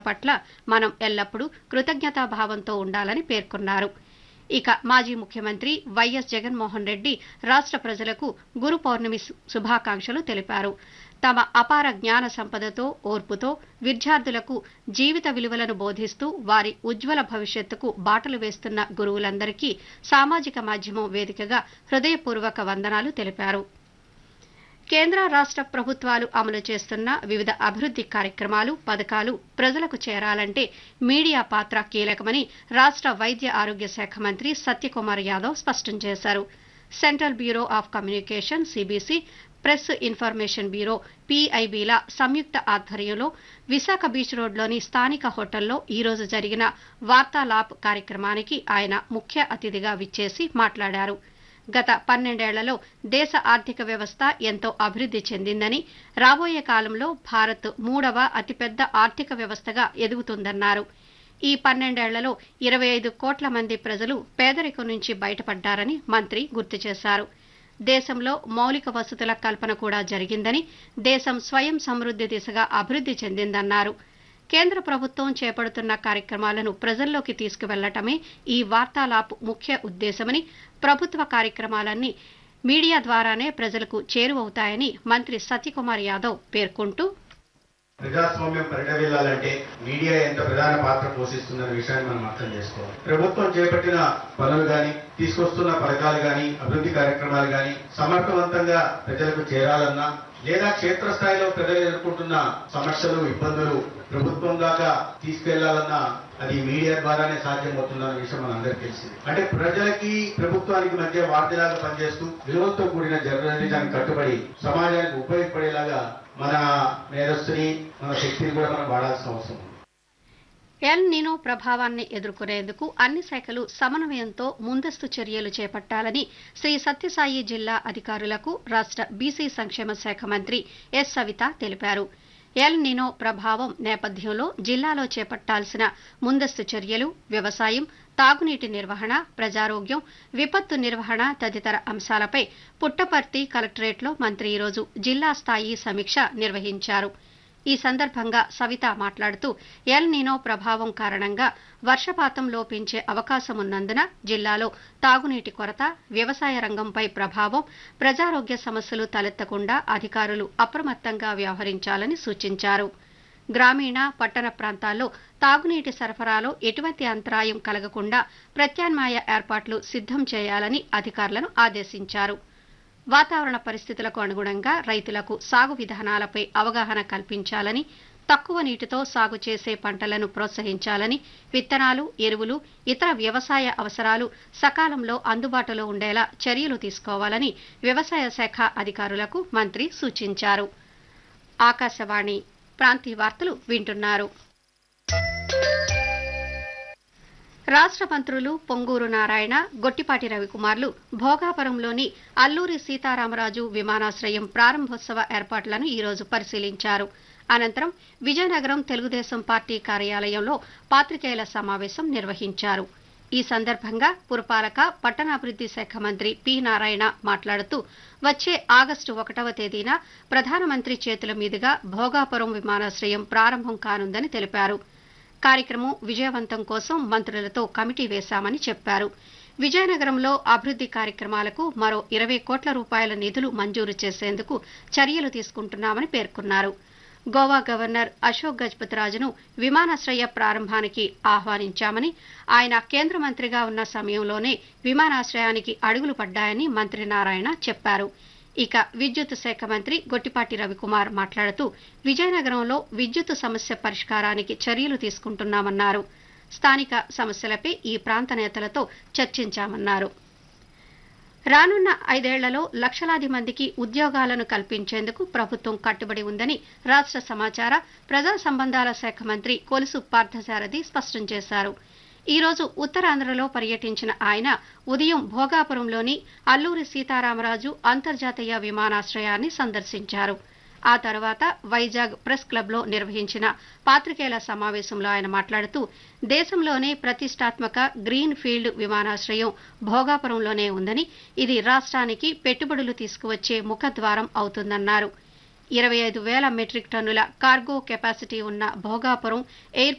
పట్ల మనం ఎల్లప్పుడూ కృతజ్ఞతాభావంతో ఉండాలని పేర్కొన్నారు ఇక మాజీ ముఖ్యమంత్రి వైఎస్ జగన్మోహన్ రెడ్డి రాష్ట్ర ప్రజలకు గురు పౌర్ణమి శు- శుభాకాంక్షలు తెలిపారు తమ అపార జ్ఞాన సంపదతో ఓర్పుతో విద్యార్థులకు జీవిత విలువలను బోధిస్తూ వారి ఉజ్వల భవిష్యత్తుకు బాటలు వేస్తున్న గురువులందరికీ సామాజిక మాధ్యమం వేదికగా హృదయపూర్వక వందనాలు తెలిపారు కేంద్ర రాష్ట్ర ప్రభుత్వాలు అమలు చేస్తున్న వివిధ అభివృద్ధి కార్యక్రమాలు పథకాలు ప్రజలకు చేరాలంటే మీడియా పాత్ర కీలకమని రాష్ట్ర వైద్య ఆరోగ్య శాఖ మంత్రి సత్యకుమార్ యాదవ్ స్పష్టం చేశారు central bureau of communication CBC press information bureau పీఐబీల సంయుక్త ఆధ్వర్యంలో విశాఖ బీచ్ రోడ్లోని స్థానిక హోటల్లో ఈ రోజు జరిగిన వార్తాలాప్ కార్యక్రమానికి ఆయన ముఖ్య అతిథిగా విచ్చేసి మాట్లాడారు గత పన్నెండేళ్లలో దేశ ఆర్థిక వ్యవస్థ ఎంతో అభివృద్ధి చెందిందని రాబోయే కాలంలో భారత్ మూడవ అతిపెద్ద ఆర్థిక వ్యవస్థగా ఎదుగుతుందన్నారు ఈ పన్నెండేళ్లలో ఇరవై ఐదు కోట్ల మంది ప్రజలు పేదరికం నుంచి బయటపడ్డారని మంత్రి గుర్తు చేశారు దేశంలో మౌలిక వసతుల కల్పన కూడా జరిగిందని దేశం స్వయం సమృద్ధి దిశగా అభివృద్ధి చెందిందన్నారు కేంద్ర ప్రభుత్వం చేపడుతున్న కార్యక్రమాలను ప్రజల్లోకి తీసుకువెళ్లటమే ఈ వార్తాలాప్ ముఖ్య ఉద్దేశమని ప్రభుత్వ కార్యక్రమాలన్నీ మీడియా ద్వారానే ప్రజలకు చేరువవుతాయని మంత్రి సత్యకుమార్ యాదవ్ పేర్కొంటూ ప్రజాస్వామ్యం పరిడవిల్లాలంటే మీడియా ఎంత ప్రధాన పాత్ర పోషిస్తుందన్న విషయాన్ని మనం అర్థం చేసుకోవాలి ప్రభుత్వం చేపట్టిన పనులు గాని తీసుకొస్తున్న పథకాలు గాని అభివృద్ధి కార్యక్రమాలు గాని సమర్థవంతంగా ప్రజలకు చేరాలన్నా లేదా క్షేత్రస్థాయిలో ప్రజలు ఎదుర్కొంటున్న సమస్యలు ఇబ్బందులు ప్రభుత్వం దాకా తీసుకెళ్లాలన్నా అది మీడియా ద్వారానే సాధ్యమవుతుందన్న విషయం మనందరికీ తెలిసింది అంటే ప్రజలకి ప్రభుత్వానికి మధ్య వార్తలాగా పనిచేస్తూ విలువలతో కూడిన జర్నలిజానికి కట్టుబడి సమాజానికి ఉపయోగపడేలాగా మన మేధస్సుని మన శక్తిని కూడా మనం వాడాల్సిన అవసరం ఉంది ఎల్ నినో ప్రభావాన్ని ఎదుర్కొనేందుకు అన్ని శాఖలు సమన్వయంతో ముందస్తు చర్యలు చేపట్టాలని శ్రీ సత్యసాయి జిల్లా అధికారులకు రాష్ట్ర బీసీ సంక్షేమ శాఖ మంత్రి ఎస్ సవిత తెలిపారు ఎల్ నినో ప్రభావం నేపథ్యంలో జిల్లాలో చేపట్టాల్సిన ముందస్తు చర్యలు వ్యవసాయం తాగునీటి నిర్వహణ ప్రజారోగ్యం విపత్తు నిర్వహణ తదితర అంశాలపై పుట్టపర్తి కలెక్టరేట్లో మంత్రి ఈరోజు జిల్లా స్థాయి సమీక్ష నిర్వహించారు ఈ సందర్భంగా సవిత మాట్లాడుతూ ఎల్ నినో ప్రభావం కారణంగా వర్షపాతం లోపించే అవకాశం ఉన్నందున జిల్లాలో తాగునీటి కొరత వ్యవసాయ రంగంపై ప్రభావం ప్రజారోగ్య సమస్యలు తలెత్తకుండా అధికారులు అప్రమత్తంగా వ్యవహరించాలని సూచించారు గ్రామీణ పట్టణ ప్రాంతాల్లో తాగునీటి సరఫరాలో ఎటువంటి అంతరాయం కలగకుండా ప్రత్యామ్నాయ ఏర్పాట్లు సిద్ధం చేయాలని అధికారులను ఆదేశించారు వాతావరణ పరిస్థితులకు అనుగుణంగా రైతులకు సాగు విధానాలపై అవగాహన కల్పించాలని తక్కువ నీటితో సాగు చేసే పంటలను ప్రోత్సహించాలని విత్తనాలు ఎరువులు ఇతర వ్యవసాయ అవసరాలు సకాలంలో అందుబాటులో ఉండేలా చర్యలు తీసుకోవాలని వ్యవసాయ శాఖ అధికారులకు మంత్రి సూచించారు ఆకాశవాణి ప్రాంతీయ వార్తలు వింటున్నారు రాష్ట్ర మంత్రులు పొంగూరు నారాయణ గొట్టిపాటి రవికుమార్లు భోగాపురంలోని అల్లూరి సీతారామరాజు విమానాశ్రయం ప్రారంభోత్సవ ఏర్పాట్లను ఈరోజు పరిశీలించారు అనంతరం విజయనగరం తెలుగుదేశం పార్టీ కార్యాలయంలో పాత్రికేయుల సమావేశం నిర్వహించారు ఈ సందర్భంగా పురపాలక పట్టణాభివృద్ధి శాఖ మంత్రి పి నారాయణ మాట్లాడుతూ వచ్చే ఆగస్టు ఒకటవ తేదీన ప్రధానమంత్రి చేతుల మీదుగా భోగాపురం విమానాశ్రయం ప్రారంభం కానుందని తెలిపారు కార్యక్రమం విజయవంతం కోసం మంత్రులతో కమిటీ వేశామని చెప్పారు విజయనగరంలో అభివృద్ధి కార్యక్రమాలకు మరో ఇరవై కోట్ల రూపాయల నిధులు మంజూరు చేసేందుకు చర్యలు తీసుకుంటున్నామని పేర్కొన్నారు గోవా గవర్నర్ అశోక్ గజపతిరాజును విమానాశ్రయ ప్రారంభానికి ఆహ్వానించామని ఆయన కేంద్ర మంత్రిగా ఉన్న సమయంలోనే విమానాశ్రయానికి అడుగులు పడ్డాయని మంత్రి నారాయణ చెప్పారు ఇక విద్యుత్ శాఖ మంత్రి గొట్టిపాటి రవికుమార్ మాట్లాడుతూ విజయనగరంలో విద్యుత్ సమస్య పరిష్కారానికి చర్యలు తీసుకుంటున్నామన్నారు స్థానిక సమస్యలపై ఈ ప్రాంత నేతలతో చర్చించామన్నారు రానున్న ఐదేళ్లలో లక్షలాది మందికి ఉద్యోగాలను కల్పించేందుకు ప్రభుత్వం కట్టుబడి ఉందని రాష్ట్ర సమాచార ప్రజా సంబంధాల శాఖ మంత్రి కొలుసు పార్థసారథి స్పష్టం చేశారు ఈ రోజు ఉత్తరాంధ్రలో పర్యటించిన ఆయన ఉదయం భోగాపురంలోని అల్లూరి సీతారామరాజు అంతర్జాతీయ విమానాశ్రయాన్ని సందర్శించారు ఆ తర్వాత వైజాగ్ ప్రెస్ క్లబ్లో నిర్వహించిన పాత్రికేయుల సమావేశంలో ఆయన మాట్లాడుతూ దేశంలోనే ప్రతిష్టాత్మక గ్రీన్ ఫీల్డ్ విమానాశ్రయం భోగాపురంలోనే ఉందని ఇది రాష్ట్రానికి పెట్టుబడులు తీసుకువచ్చే ముఖద్వారం అవుతుందన్నారు ఇరవై ఐదు వేల మెట్రిక్ టన్నుల కార్గో కెపాసిటీ ఉన్న భోగాపురం ఎయిర్